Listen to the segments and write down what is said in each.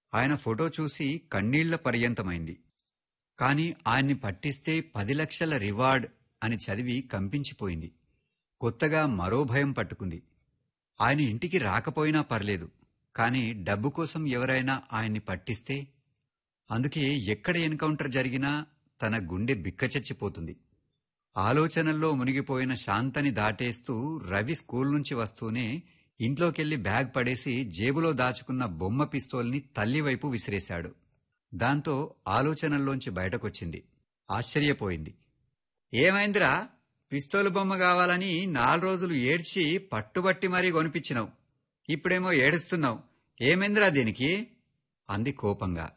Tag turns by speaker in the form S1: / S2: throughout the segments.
S1: ఆయన ఫోటో చూసి కన్నీళ్ల పర్యంతమైంది కాని ఆయన్ని పట్టిస్తే పది లక్షల రివార్డ్ అని చదివి కంపించిపోయింది కొత్తగా మరో భయం పట్టుకుంది ఆయన ఇంటికి రాకపోయినా పర్లేదు కాని డబ్బు కోసం ఎవరైనా ఆయన్ని పట్టిస్తే అందుకే ఎక్కడ ఎన్కౌంటర్ జరిగినా తన గుండె బిక్కచచ్చిపోతుంది ఆలోచనల్లో మునిగిపోయిన శాంతని దాటేస్తూ రవి స్కూల్ నుంచి వస్తూనే ఇంట్లోకెళ్లి బ్యాగ్ పడేసి జేబులో దాచుకున్న బొమ్మ పిస్తోల్ని తల్లివైపు విసిరేశాడు దాంతో ఆలోచనల్లోంచి బయటకొచ్చింది ఆశ్చర్యపోయింది ఏమైందిరా పిస్తోలు బొమ్మ కావాలని నాలుగు రోజులు ఏడ్చి పట్టుబట్టి మరీ కొనిపించినావు ఇప్పుడేమో ఏడుస్తున్నావు ఏమైందిరా దీనికి అంది కోపంగా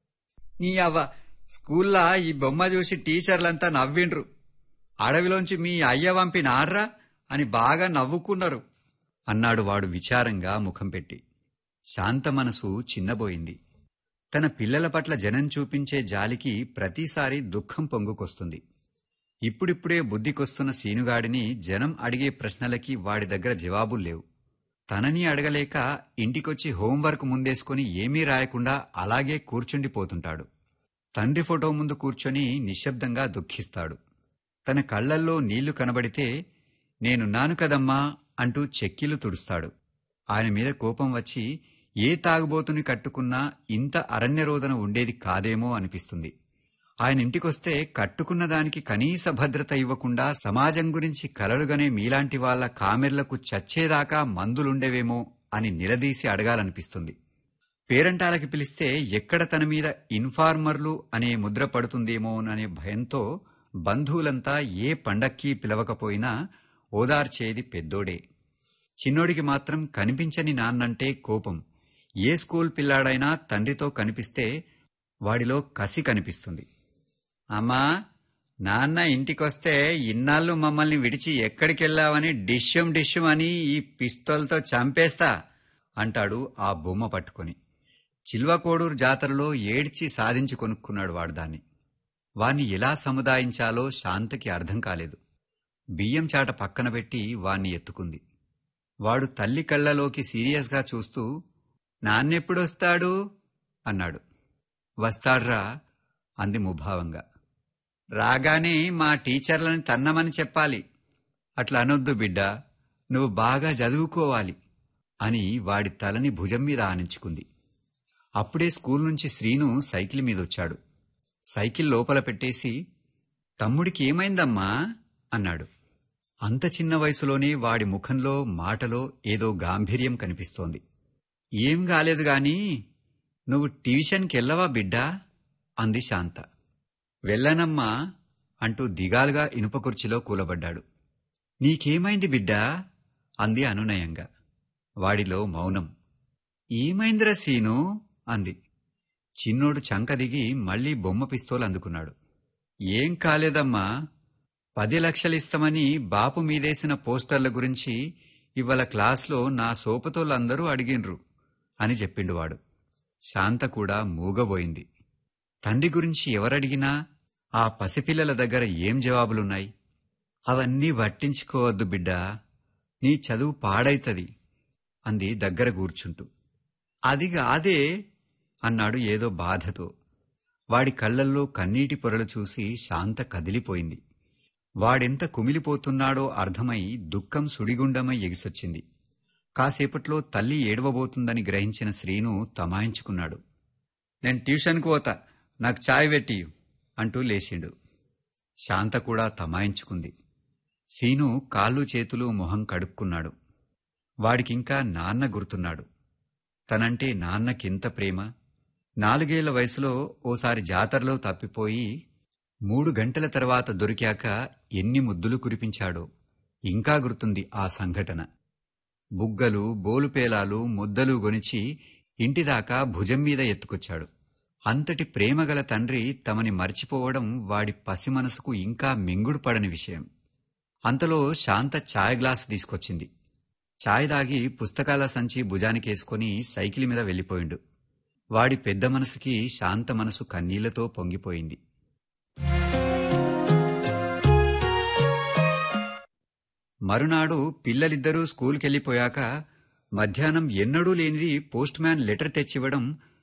S1: నీ అవ్వ స్కూల్లా ఈ బొమ్మ చూసి టీచర్లంతా నవ్విండ్రు అడవిలోంచి మీ అయ్య పంపిన ఆడ్రా అని బాగా నవ్వుకున్నారు అన్నాడు వాడు విచారంగా ముఖం పెట్టి శాంత మనసు చిన్నబోయింది తన పిల్లల పట్ల జనం చూపించే జాలికి ప్రతిసారి దుఃఖం పొంగుకొస్తుంది ఇప్పుడిప్పుడే బుద్ధికొస్తున్న సీనుగాడిని జనం అడిగే ప్రశ్నలకి వాడి దగ్గర జవాబులు లేవు తనని అడగలేక ఇంటికొచ్చి హోంవర్క్ ముందేసుకుని ఏమీ రాయకుండా అలాగే కూర్చుండిపోతుంటాడు తండ్రి ఫోటో ముందు కూర్చొని నిశ్శబ్దంగా దుఃఖిస్తాడు తన కళ్లల్లో నీళ్లు కనబడితే నేనున్నాను కదమ్మా అంటూ చెక్కిలు తుడుస్తాడు ఆయన మీద కోపం వచ్చి ఏ తాగుబోతుని కట్టుకున్నా ఇంత అరణ్యరోధన ఉండేది కాదేమో అనిపిస్తుంది ఆయన ఇంటికొస్తే కట్టుకున్న దానికి కనీస భద్రత ఇవ్వకుండా సమాజం గురించి కలలుగనే మీలాంటి వాళ్ల కామెర్లకు చచ్చేదాకా మందులుండేవేమో అని నిలదీసి అడగాలనిపిస్తుంది పేరంటాలకి పిలిస్తే ఎక్కడ తన మీద ఇన్ఫార్మర్లు అనే ముద్ర పడుతుందేమోననే భయంతో బంధువులంతా ఏ పండక్కి పిలవకపోయినా ఓదార్చేది పెద్దోడే చిన్నోడికి మాత్రం కనిపించని నాన్నంటే కోపం ఏ స్కూల్ పిల్లాడైనా తండ్రితో కనిపిస్తే వాడిలో కసి కనిపిస్తుంది అమ్మా నాన్న ఇంటికొస్తే ఇన్నాళ్ళు మమ్మల్ని విడిచి ఎక్కడికెళ్ళావని డిష్యం డిష్యం అని ఈ పిస్తోల్తో చంపేస్తా అంటాడు ఆ బొమ్మ పట్టుకొని చిల్వకోడూరు జాతరలో ఏడ్చి సాధించి కొనుక్కున్నాడు వాడు దాన్ని వాణ్ణి ఎలా సముదాయించాలో శాంతకి అర్థం కాలేదు బియ్యం చాట పక్కన పెట్టి వాణ్ణి ఎత్తుకుంది వాడు తల్లి కళ్ళలోకి సీరియస్గా చూస్తూ నాన్నెప్పుడొస్తాడు అన్నాడు వస్తాడ్రా అంది ముభావంగా రాగానే మా టీచర్లని తన్నమని చెప్పాలి అట్లా అనొద్దు బిడ్డ నువ్వు బాగా చదువుకోవాలి అని వాడి తలని భుజం మీద ఆనించుకుంది అప్పుడే స్కూల్ నుంచి శ్రీను సైకిల్ మీద వచ్చాడు సైకిల్ లోపల పెట్టేసి తమ్ముడికి ఏమైందమ్మా అన్నాడు అంత చిన్న వయసులోనే వాడి ముఖంలో మాటలో ఏదో గాంభీర్యం కనిపిస్తోంది ఏం కాలేదు గాని నువ్వు ట్యూషన్కెళ్ళవా బిడ్డా అంది శాంత వెళ్ళనమ్మా అంటూ దిగాలుగా ఇనుప కుర్చీలో కూలబడ్డాడు నీకేమైంది బిడ్డా అంది అనునయంగా వాడిలో మౌనం ఏమైందిరా సీను అంది చిన్నోడు చంక దిగి మళ్లీ బొమ్మ పిస్తోలు అందుకున్నాడు ఏం కాలేదమ్మా పది లక్షలిస్తామని బాపు మీదేసిన పోస్టర్ల గురించి ఇవాళ క్లాస్లో నా సోపతోళ్ళందరూ అడిగిన్రు అని చెప్పిండు వాడు శాంత కూడా మూగబోయింది తండ్రి గురించి ఎవరడిగినా ఆ పసిపిల్లల దగ్గర ఏం జవాబులున్నాయి అవన్నీ పట్టించుకోవద్దు బిడ్డా నీ చదువు పాడైతది అంది దగ్గర కూర్చుంటూ అది కాదే అన్నాడు ఏదో బాధతో వాడి కళ్ళల్లో కన్నీటి పొరలు చూసి శాంత కదిలిపోయింది వాడెంత కుమిలిపోతున్నాడో అర్థమై దుఃఖం సుడిగుండమై ఎగిసొచ్చింది కాసేపట్లో తల్లి ఏడవబోతుందని గ్రహించిన శ్రీను తమాయించుకున్నాడు నేను ట్యూషన్కు పోతా నాకు చాయ్ పెట్టి అంటూ లేచిండు శాంత కూడా తమాయించుకుంది సీను కాళ్ళు చేతులు మొహం కడుక్కున్నాడు వాడికింకా నాన్న గుర్తున్నాడు తనంటే నాన్నకింత ప్రేమ నాలుగేళ్ల వయసులో ఓసారి జాతరలో తప్పిపోయి మూడు గంటల తర్వాత దొరికాక ఎన్ని ముద్దులు కురిపించాడో ఇంకా గుర్తుంది ఆ సంఘటన బుగ్గలు బోలుపేలాలు ముద్దలు గొనిచి ఇంటిదాకా భుజం మీద ఎత్తుకొచ్చాడు అంతటి ప్రేమగల తండ్రి తమని మర్చిపోవడం వాడి పసి మనసుకు ఇంకా మింగుడు పడని విషయం అంతలో శాంత ఛాయ్ గ్లాసు తీసుకొచ్చింది ఛాయ్ దాగి పుస్తకాల సంచి భుజానికేసుకుని సైకిల్ మీద వెళ్ళిపోయిండు వాడి పెద్ద మనసుకి శాంత మనసు కన్నీళ్లతో పొంగిపోయింది మరునాడు పిల్లలిద్దరూ స్కూల్కెళ్ళిపోయాక మధ్యాహ్నం ఎన్నడూ లేనిది పోస్ట్ మ్యాన్ లెటర్ తెచ్చివ్వడం